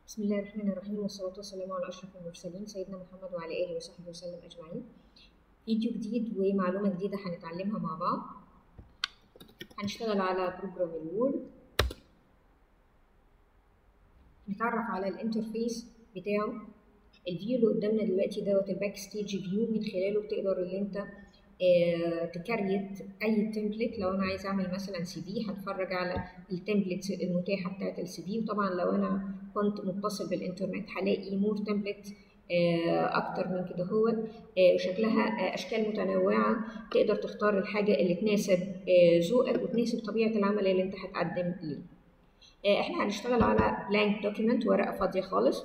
بسم الله الرحمن الرحيم والصلاة والسلام على أشرف المرسلين سيدنا محمد وعلى آله وصحبه وسلم أجمعين فيديو جديد ومعلومة جديدة هنتعلمها مع بعض هنشتغل على بروجرام الوورد نتعرف على الانترفيس بتاعه الفيو اللي قدامنا دلوقتي دوت الباك ستيج فيو من خلاله بتقدر ان انت آه تكريت اي تمبلت لو انا عايز اعمل مثلا سي في هتفرج على التمبلتس المتاحه بتاعت السي في وطبعا لو انا كنت متصل بالانترنت هلاقي مور تمبلت آه اكتر من كده هو آه شكلها اشكال متنوعه تقدر تختار الحاجه اللي تناسب ذوقك وتناسب طبيعه العمل اللي انت هتقدم ليه احنا هنشتغل على بلانك دوكيمنت ورقه فاضيه خالص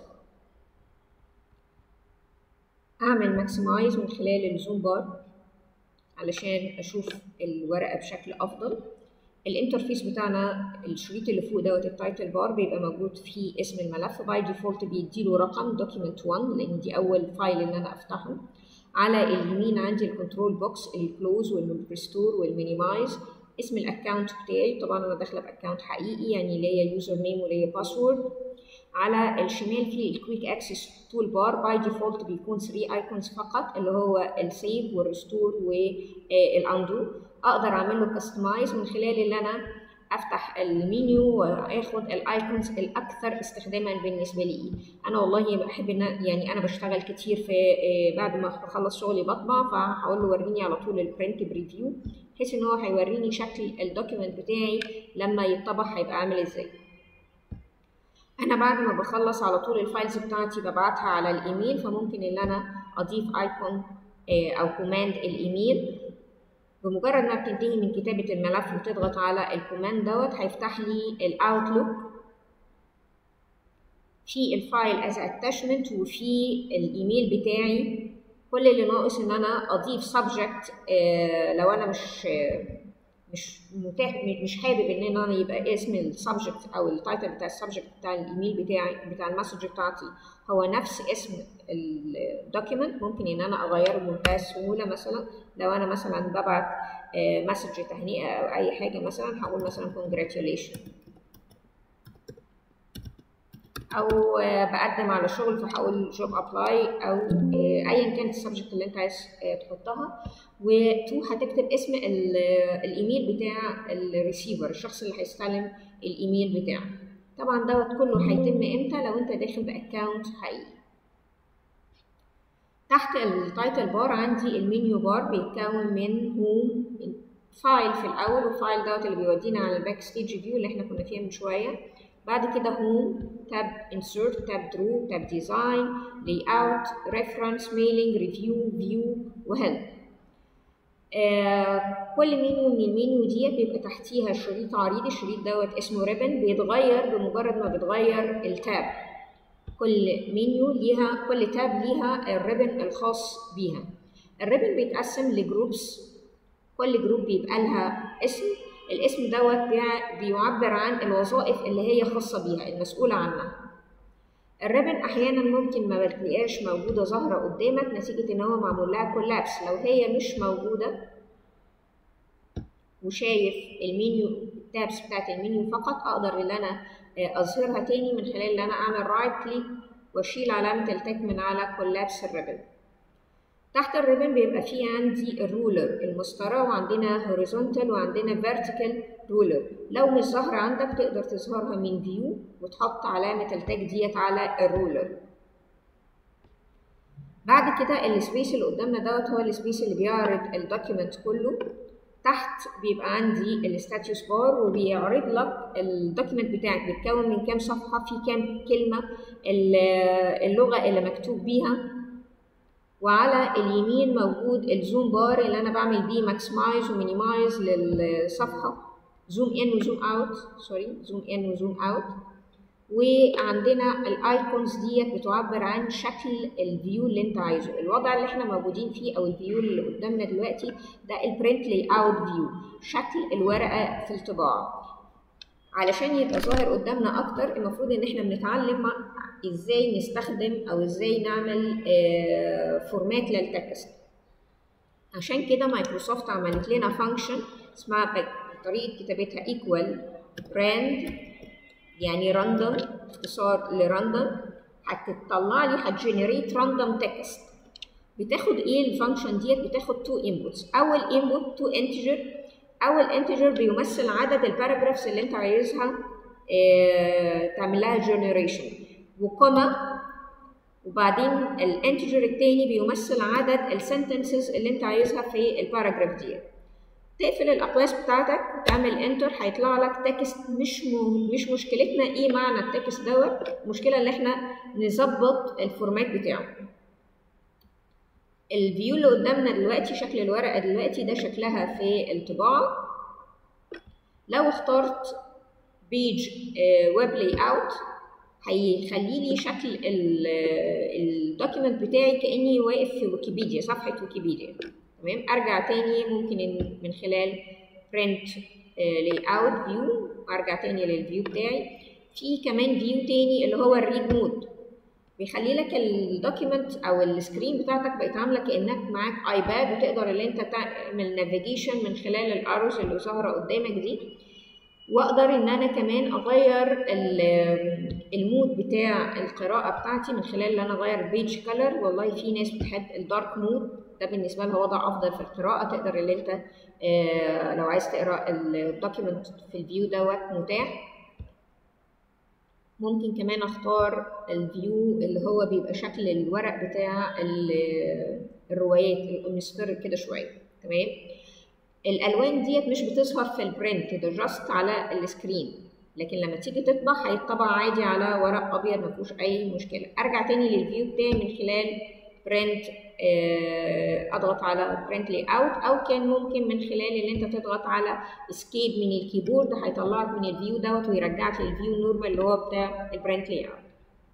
اعمل ماكسمايز من خلال الزوم بار علشان اشوف الورقه بشكل افضل الانترفيس بتاعنا الشريط اللي فوق دوت التايتل بار بيبقى موجود فيه اسم الملف باي ديفولت بيديله رقم دوكيمنت 1 لان دي اول فايل ان انا افتحه على اليمين عندي الكنترول بوكس الكلوز والريستور والمينيمايز اسم الاكونت بتاعي طبعا انا داخله باكونت حقيقي يعني ليا يوزر نيم وليا باسورد على الشمال في الكويك اكسس تول بار باي ديفولت بيكون 3 ايكونز فقط اللي هو السيف والريستور والاندو اقدر اعمل له كاستمايز من خلال اللي انا افتح المنيو واخد الايكونز الاكثر استخداما بالنسبه لي انا والله بحب ان يعني انا بشتغل كتير في بعد ما بخلص شغلي بطبع فهقول له وريني على طول البرنت بريفيو بحيث ان هو هيوريني شكل الدوكيمنت بتاعي لما يتطبع هيبقى عامل ازاي انا بعد ما بخلص على طول الفايلز بتاعتي ببعتها على الايميل فممكن ان انا اضيف ايكون او كوماند الايميل بمجرد ما بتنتهي من كتابة الملف وتضغط على الكوماند دوت هيفتح لي الاوتلوك في الفايل از اتاشمنت وفي الايميل بتاعي كل اللي ناقص ان انا اضيف سبجكت لو انا مش مش متاح مش حابب ان انا يبقى اسم السبجكت او التايتل بتاع السبجكت بتاع الايميل بتاعي بتاع المسج بتاعتي هو نفس اسم الدوكيمنت ممكن ان انا اغيره بمنتهى السهوله مثلا لو انا مثلا ببعت مسج تهنئه او اي حاجه مثلا هقول مثلا congratulation او بقدم على شغل فهقول جوب ابلاي او ايا كانت السبجكت اللي انت عايز تحطها وتو هتكتب اسم الايميل بتاع الريسيفر الشخص اللي هيستلم الايميل بتاعك طبعا دوت كله هيتم امتى لو انت داخل باكونت حقيقي تحت التايتل بار عندي المنيو بار بيتكون من هوم فايل في الاول وفايل دوت اللي بيودينا على الباك ستيج فيو اللي احنا كنا فيها من شويه بعد كده هوم تاب انسرت تاب درو تاب ديزاين لاي اوت ريفرنس ميلينج ريفيو فيو وهيلب آه كل منيو من المنيو ديت بيبقى تحتيها شريط عريض الشريط دوت اسمه ريبن بيتغير بمجرد ما بتغير التاب كل منيو ليها كل تاب ليها الريبن الخاص بيها الريبن بيتقسم لجروبس كل جروب بيبقى لها اسم الاسم دوت بيعبر عن الوظائف اللي هي خاصة بيها المسؤولة عنها الريبن احيانا ممكن ما بتلاقيهاش موجوده ظاهره قدامك نتيجه ان هو معمول لها كولابس لو هي مش موجوده وشايف المنيو التابس بتاعت المنيو فقط اقدر ان انا اظهرها تاني من خلال ان انا اعمل رايت كليك واشيل علامه التك من على كولابس الريبن تحت الريبن بيبقى فيه عندي الرولر المسطره وعندنا هوريزونتال وعندنا فيرتيكال رولر لو مش ظاهره عندك تقدر تظهرها من فيو وتحط علامه التاج ديت على الرولر بعد كده السبيس اللي قدامنا دوت هو السبيس اللي بيعرض الدوكيمنت كله تحت بيبقى عندي الستاتيوس بار وبيعرض لك الدوكيمنت بتاعك بيتكون من كام صفحه في كام كلمه اللغه اللي مكتوب بيها وعلى اليمين موجود الزوم بار اللي انا بعمل بيه ماكسمايز ومينيمايز للصفحه زوم ان وزوم اوت سوري زوم ان وزوم اوت وعندنا الايكونز ديت بتعبر عن شكل الفيو اللي انت عايزه الوضع اللي احنا موجودين فيه او الفيو اللي قدامنا دلوقتي ده البرنت لاي اوت فيو شكل الورقه في الطباعه علشان يبقى ظاهر قدامنا اكتر المفروض ان احنا بنتعلم ازاي نستخدم او ازاي نعمل فورمات للتكست عشان كده مايكروسوفت عملت لنا فانكشن اسمها طريقه كتابتها equal brand يعني راندوم اختصار لراندوم هتطلع لي هتجنريت راندوم تكست بتاخد ايه الفانكشن ديت بتاخد تو انبوتس اول انبوت تو انتجر اول انتجر بيمثل عدد الباراجرافز اللي انت عايزها اه تعمل لها جنريشن وكوما وبعدين الانتجر التاني بيمثل عدد السنتنسز اللي انت عايزها في الباراجراف دي تقفل الاقواس بتاعتك وتعمل انتر هيطلع لك تكست مش م... مش مشكلتنا ايه معنى التكست دوت المشكله اللي احنا نظبط الفورمات بتاعه الفيو اللي قدامنا دلوقتي شكل الورقه دلوقتي ده شكلها في الطباعه لو اخترت بيج ويب لاي اوت هيخلي لي شكل الدوكيمنت بتاعي كاني واقف في ويكيبيديا صفحه ويكيبيديا تمام ارجع تاني ممكن من خلال print لاي اوت فيو ارجع تاني للفيو بتاعي في كمان فيو تاني اللي هو الريد مود بيخلي لك الدوكيمنت او السكرين بتاعتك بقت عامله كانك معاك ايباد وتقدر ان انت تعمل نافيجيشن من خلال الاروز اللي ظاهره قدامك دي واقدر ان انا كمان اغير المود بتاع القراءه بتاعتي من خلال ان انا اغير البيج كلر والله في ناس بتحب الدارك مود ده بالنسبه لها وضع افضل في القراءه تقدر ان انت آه لو عايز تقرا الدوكيمنت في الفيو دوت متاح ممكن كمان اختار الفيو اللي هو بيبقى شكل الورق بتاع الروايات المستر كده شويه تمام الالوان ديت مش بتظهر في البرنت ده جاست على السكرين لكن لما تيجي تطبع هيطبع عادي على ورق ابيض ما فيهوش اي مشكله ارجع تاني للفيو بتاعي من خلال برنت اضغط على برنت لاي اوت او كان ممكن من خلال ان انت تضغط على اسكيب من الكيبورد هيطلعك من الفيو دوت ويرجعك للفيو النورمال اللي هو بتاع البرنت لاي اوت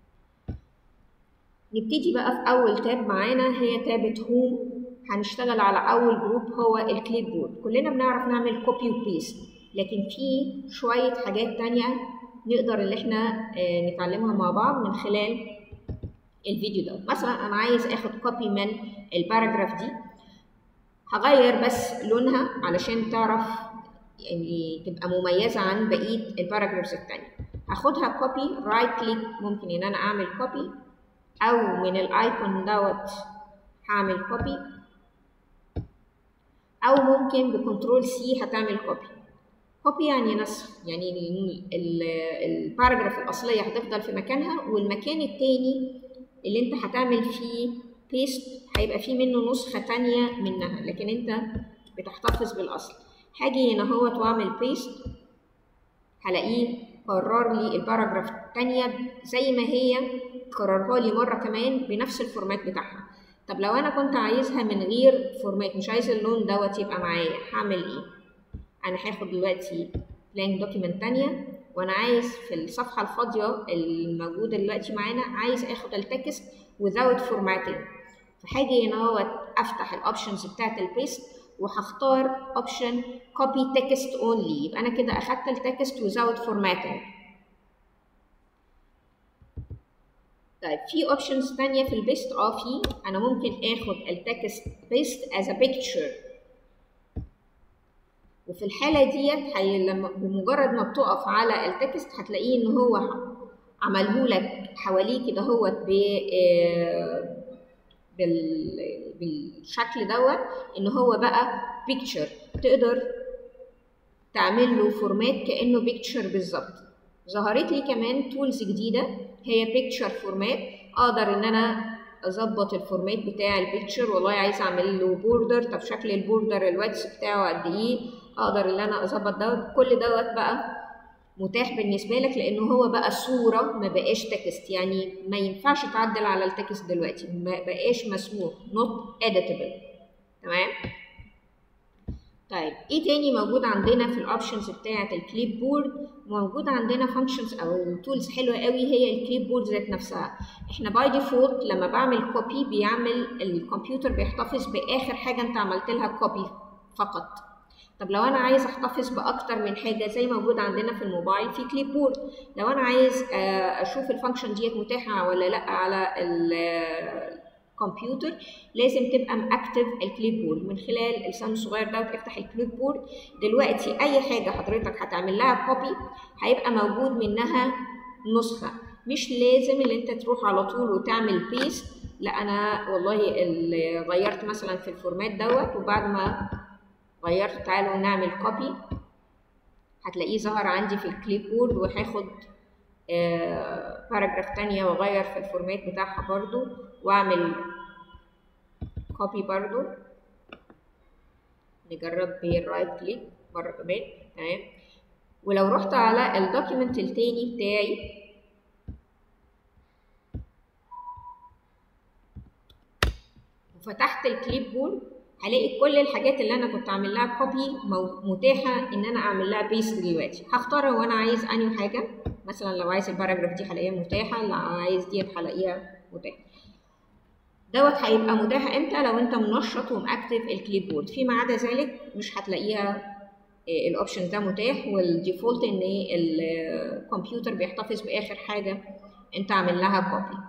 نبتدي بقى في اول تاب معانا هي تابة هوم هنشتغل على اول جروب هو الكليب بورد كلنا بنعرف نعمل كوبي وبيست لكن في شوية حاجات تانية نقدر ان احنا نتعلمها مع بعض من خلال الفيديو ده مثلا انا عايز اخد كوبي من الباراجراف دي هغير بس لونها علشان تعرف يعني تبقى مميزة عن بقية الباراجرافز التانية هاخدها كوبي رايت كليك ممكن ان انا اعمل كوبي او من الايكون دوت هعمل كوبي او ممكن بكنترول سي هتعمل كوبي كوبي يعني نسخ يعني الباراجراف الاصليه هتفضل في مكانها والمكان التاني اللي انت هتعمل فيه بيست هيبقى فيه منه نسخه تانية منها لكن انت بتحتفظ بالاصل هاجي هنا اهوت واعمل بيست هلاقيه قرر لي الباراجراف التانية زي ما هي كررها لي مره كمان بنفس الفورمات بتاعها طب لو انا كنت عايزها من غير فورمات مش عايز اللون دوت يبقى معايا هعمل ايه انا هاخد دلوقتي بلانك دوكيمنت تانية وانا عايز في الصفحة الفاضية الموجودة دلوقتي معانا عايز اخد التكست without formatting فهاجي هنا اهوت افتح الاوبشنز بتاعت البيست وهختار اوبشن copy text only يبقى انا كده اخدت التكست without formatting طيب في اوبشنز تانية في البيست اه في انا ممكن اخد التكست بيست as a picture وفي الحالة ديت هي لما بمجرد ما بتقف على التكست هتلاقيه ان هو عمله لك حواليه كده هوت ب بالشكل دوت ان هو بقى بيكتشر تقدر تعمل له فورمات كانه بيكتشر بالظبط ظهرت لي كمان تولز جديده هي بيكتشر فورمات اقدر ان انا اظبط الفورمات بتاع البيكتشر والله عايز اعمل له بوردر طب شكل البوردر الواتس بتاعه قد ايه اقدر ان انا اظبط دوت كل دوت بقى متاح بالنسبه لك لانه هو بقى صوره ما بقاش تكست يعني ما ينفعش تعدل على التكست دلوقتي ما بقاش مسموح not editable تمام طيب ايه تاني موجود عندنا في الاوبشنز بتاعه الكليب بورد موجود عندنا فانكشنز او تولز حلوه قوي هي الكليب بورد ذات نفسها احنا باي ديفولت لما بعمل كوبي بيعمل الكمبيوتر بيحتفظ باخر حاجه انت عملت لها كوبي فقط طب لو انا عايز احتفظ باكتر من حاجه زي موجود عندنا في الموبايل في كليب بورد لو انا عايز اشوف الفانكشن ديت متاحه ولا لا على كمبيوتر لازم تبقى ماكتف الكليب بورد من خلال اللسان الصغير دوت افتح الكليب بورد دلوقتي اي حاجه حضرتك هتعمل لها كوبي هيبقى موجود منها نسخه مش لازم ان انت تروح على طول وتعمل بيست لا انا والله اللي غيرت مثلا في الفورمات دوت وبعد ما غيرت تعالوا نعمل كوبي هتلاقيه ظهر عندي في الكليب بورد وهاخد آه باراجراف تانية واغير في الفورمات بتاعها برضو واعمل كوبي برضو نجرب بالرايت كليك مرة كمان تمام ولو رحت على الدوكيمنت التاني بتاعي وفتحت الكليب بورد هلاقي كل الحاجات اللي انا كنت عامل لها كوبي متاحه ان انا اعمل لها بيست دلوقتي هختار هو انا عايز انهي حاجه مثلا لو عايز الباراجراف دي هلاقيها متاحه لو عايز ديت هلاقيها متاحه دوت هيبقى متاح امتى لو انت منشط ومأكتف الكليب بورد فيما عدا ذلك مش هتلاقيها الاوبشن ده متاح والديفولت ان الكمبيوتر بيحتفظ باخر حاجه انت عامل لها كوبي